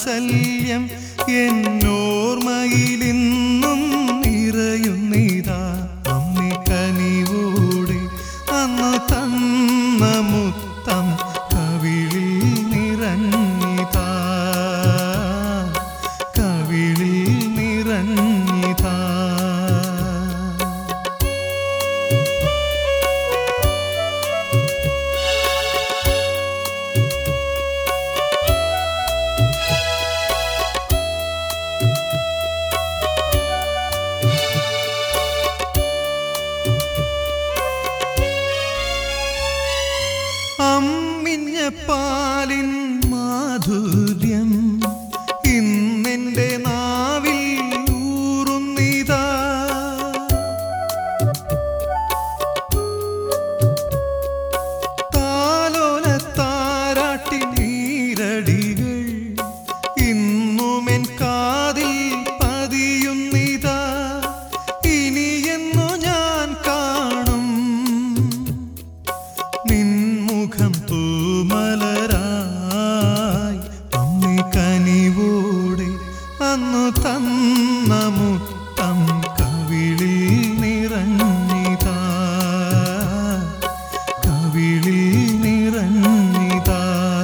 വാത്സല്യം എന്നോർമയിലിന്നും നിറയുന്നിതാ അമ്മി കനിവോടെ അന്ന് തന്ന മുത്തം കവിളിൽ നിറഞ്ഞിതാ കവിളിൽ നിറഞ്ഞിതാ അമ്മിഞ്ഞ പാലിൻ മാധുര്യം ഇന്നെന്റെ നാവിൽ ഊറുന്നിതാ താലോല താരാട്ടിൻ നീരടികൾ ഇന്നുമെൻ കാതിൽ പതിയുന്നിതാ ഇനിയെന്നു ഞാൻ കാണും നിൻമുഖം തൂമലരായി അമ്മി കനിവോടെ അന്നു തന്ന മുത്തം കവിളിൽ നിറഞ്ഞിതാ കവിളിൽ നിറഞ്ഞിതാ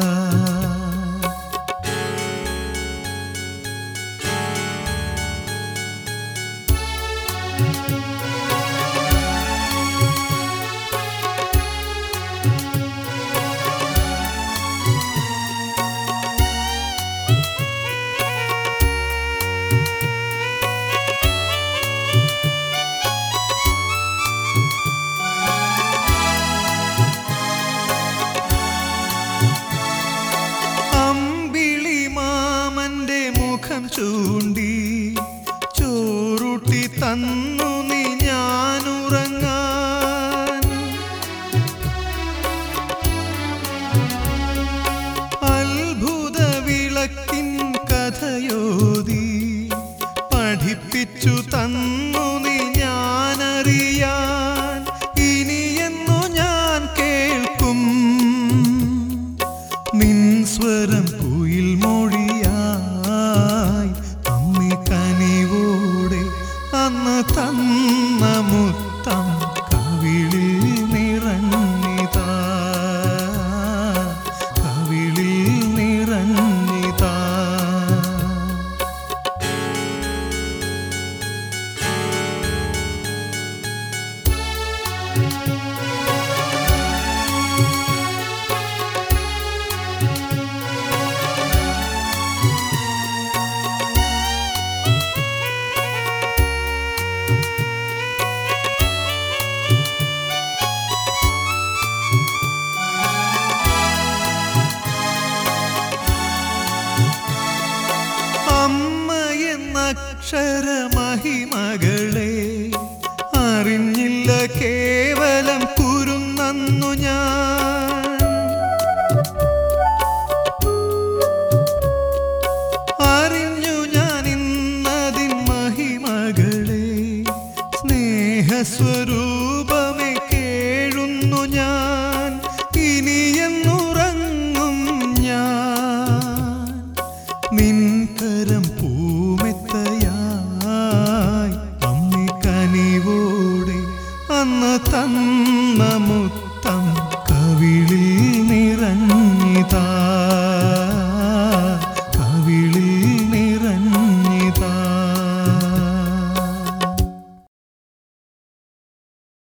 അമ്പിളി മാമന്റെ മുഖം ചൂണ്ടി ചോറുട്ടി തന്നു നീ ഞാനുറങ്ങാൻ അത്ഭുത വിളക്കിൻ കഥയോതി പഠിപ്പിച്ചു തന്നു നീ ഞാനറിയാൻ ഇനിയെന്നു ഞാൻ കേൾക്കും നിൻ സ്വരം കുയിൽ മൊഴിയായി അമ്മി കനിവോടെ അന്ന് തന്ന മുത്തം കവിളിൽ നിറഞ്ഞിതാ കവിളിൽ നിറഞ്ഞിതാ അമ്മ എന്നക്ഷര മഹിമകൾ